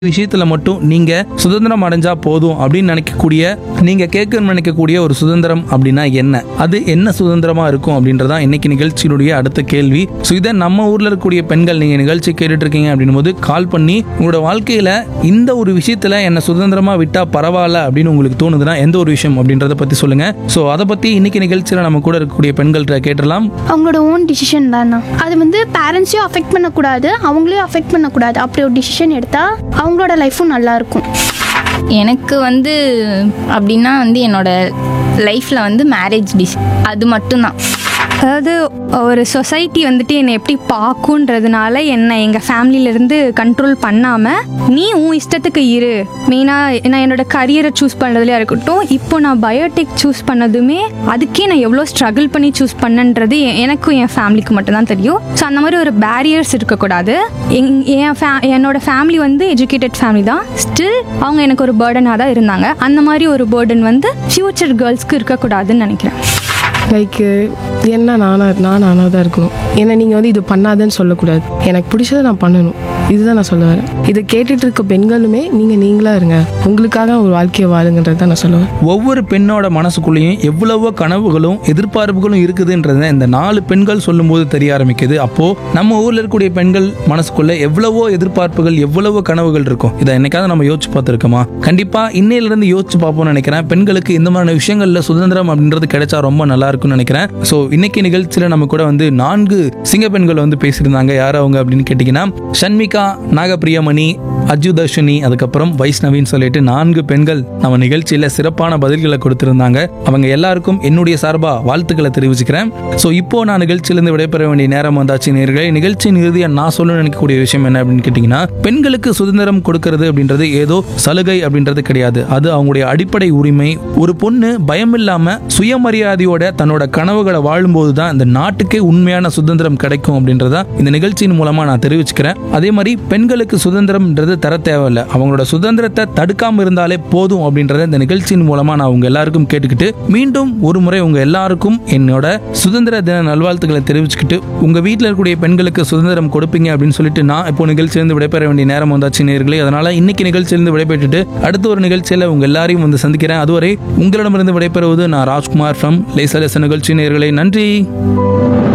விஷயத்துல மட்டும் நீங்க சுதந்திரம் அடைஞ்சா போதும் அப்படின்னு நினைக்கக்கூடிய நீங்க கேட்கணும்னு நினைக்கக்கூடிய ஒரு சுதந்திரம் அப்படின்னா என்ன அது என்ன சுதந்திரமா இருக்கும் அப்படின்றதா இன்னைக்கு நிகழ்ச்சியினுடைய அடுத்த கேள்வி ஸோ இதை நம்ம ஊர்ல இருக்கக்கூடிய பெண்கள் நீங்க நிகழ்ச்சி கேட்டுட்டு இருக்கீங்க அப்படின்னும் போது கால் பண்ணி உங்களோட வாழ்க்கையில இந்த ஒரு விஷயத்துல என்ன சுதந்திரமா விட்டா பரவாயில்ல அப்படின்னு உங்களுக்கு தோணுதுன்னா எந்த ஒரு விஷயம் அப்படின்றத பத்தி சொல்லுங்க ஸோ அதை பத்தி இன்னைக்கு நிகழ்ச்சியில நம்ம கூட இருக்கக்கூடிய பெண்கள்கிட்ட கேட்டலாம் அவங்களோட ஓன் டிசிஷன் தானா அது வந்து பேரண்ட்ஸையும் அஃபெக்ட் பண்ணக்கூடாது அவங்களையும் அஃபெக்ட் பண்ணக்கூடாது அப்படி ஒரு டிசிஷன் எடுத்தால் அவங்களோட லைஃப்பும் நல்லா இருக்கும் எனக்கு வந்து அப்படின்னா வந்து என்னோட லைஃப்பில் வந்து மேரேஜ் டிஷ் அது மட்டும்தான் அதாவது ஒரு சொசைட்டி வந்துட்டு என்னை எப்படி பார்க்குன்றதுனால என்னை எங்கள் ஃபேமிலியிலேருந்து கண்ட்ரோல் பண்ணாமல் நீ உன் இஷ்டத்துக்கு இரு மெயினாக நான் என்னோட கரியரை சூஸ் பண்ணுறதுலையா இருக்கட்டும் இப்போ நான் பயோடெக் சூஸ் பண்ணதுமே அதுக்கே நான் எவ்வளோ ஸ்ட்ரகிள் பண்ணி சூஸ் பண்ணன்றது எ- எனக்கும் என் ஃபேமிலிக்கு மட்டும்தான் தெரியும் ஸோ அந்த மாதிரி ஒரு பேரியர்ஸ் இருக்கக்கூடாது எங் என் ஃபே என்னோட ஃபேமிலி வந்து எஜுகேட்டட் ஃபேமிலி தான் ஸ்டில் அவங்க எனக்கு ஒரு பேர்டனாக தான் இருந்தாங்க அந்த மாதிரி ஒரு பேர்டன் வந்து ஃப்யூச்சர் கேர்ள்ஸ்க்கு இருக்கக்கூடாதுன்னு நினைக்கிறேன் லைக்கு என்ன நானா நான் நானாக தான் இருக்கணும் ஏன்னா நீங்கள் வந்து இது பண்ணாதன்னு சொல்லக்கூடாது எனக்கு பிடிச்சதை நான் பண்ணணும் இதுதான் நான் சொல்ல வரேன் இதை கேட்டுட்டு இருக்க பெண்களுமே நீங்கள் நீங்களா இருங்க உங்களுக்காக ஒரு வாழ்க்கையை வாழுங்கன்றது தான் நான் சொல்லுவேன் ஒவ்வொரு பெண்ணோட மனசுக்குள்ளேயும் எவ்வளவோ கனவுகளும் எதிர்பார்ப்புகளும் இருக்குதுன்றத இந்த நாலு பெண்கள் சொல்லும்போது தெரிய ஆரம்பிக்குது அப்போ நம்ம ஊர்ல இருக்கக்கூடிய பெண்கள் மனசுக்குள்ள எவ்வளவோ எதிர்பார்ப்புகள் எவ்வளவோ கனவுகள் இருக்கும் இதை என்னைக்காவது நம்ம யோசிச்சு பார்த்துருக்கோமா கண்டிப்பா இன்னையில இருந்து யோசிச்சு பார்ப்போம்னு நினைக்கிறேன் பெண்களுக்கு இந்த மாதிரியான விஷயங்கள்ல சுதந்திரம் அப்படின்றது கிடைச்சா ரொம்ப நல்லா இருக்கும்னு நினைக்கிறேன் ஸோ இன்னைக்கு நிகழ்ச்சியில நம்ம கூட வந்து நான்கு சிங்க பெண்கள் வந்து பேசியிருந்தாங்க யார் அவங்க அப்படின்னு கேட்டிங்கன்னா ஷண்மிகா நாகப்பிரியமணி அஜு தர்ஷினி அதுக்கப்புறம் வைஷ்ணவின்னு சொல்லிட்டு நான்கு பெண்கள் நம்ம நிகழ்ச்சியில சிறப்பான பதில்களை கொடுத்திருந்தாங்க அவங்க எல்லாருக்கும் என்னுடைய சார்பா வாழ்த்துக்களை தெரிவிச்சுக்கிறேன் ஸோ இப்போ நான் நிகழ்ச்சியிலிருந்து விடைபெற வேண்டிய நேரம் வந்தாச்சு நேர்களே நிகழ்ச்சியின் இறுதியா நான் சொல்ல நினைக்கக்கூடிய விஷயம் என்ன அப்படின்னு கேட்டிங்கன்னா பெண்களுக்கு சுதந்திரம் கொடுக்கிறது அப்படின்றது ஏதோ சலுகை அப்படின்றது கிடையாது அது அவங்களுடைய அடிப்படை உரிமை ஒரு பொண்ணு பயம் இல்லாம சுயமரியாதையோட தன்னோட கனவுகளை வாழும்போது தான் இந்த நாட்டுக்கே உண்மையான சுதந்திரம் கிடைக்கும் அப்படின்றத இந்த நிகழ்ச்சியின் மூலமா நான் தெரிவிச்சுக்கிறேன் அதே மாதிரி பெண்களுக்கு சுதந்திரம்ன்றது தர தேவையில்லை அவங்களோட சுதந்திரத்தை தடுக்காம இருந்தாலே போதும் அப்படின்றத இந்த நிகழ்ச்சியின் மூலமா நான் உங்க எல்லாருக்கும் கேட்டுக்கிட்டு மீண்டும் ஒரு முறை உங்க எல்லாருக்கும் என்னோட சுதந்திர தின நல்வாழ்த்துக்களை தெரிவிச்சுக்கிட்டு உங்க வீட்டில் இருக்கக்கூடிய பெண்களுக்கு சுதந்திரம் கொடுப்பீங்க அப்படின்னு சொல்லிட்டு நான் இப்போ நிகழ்ச்சியிலிருந்து விடைபெற வேண்டிய நேரம் வந்தாச்சு நேர்களே அதனால இன்னைக்கு நிகழ்ச்சியிலிருந்து விடைபெற்றுட்டு அடுத்த ஒரு நிகழ்ச்சியில உங்க எல்லாரையும் வந்து சந்திக்கிறேன் அதுவரை உங்களிடமிருந்து விடைபெறுவது நான் ராஜ்குமார் ஃப்ரம் லேசலேச நிகழ்ச்சி நேர்களே நன்றி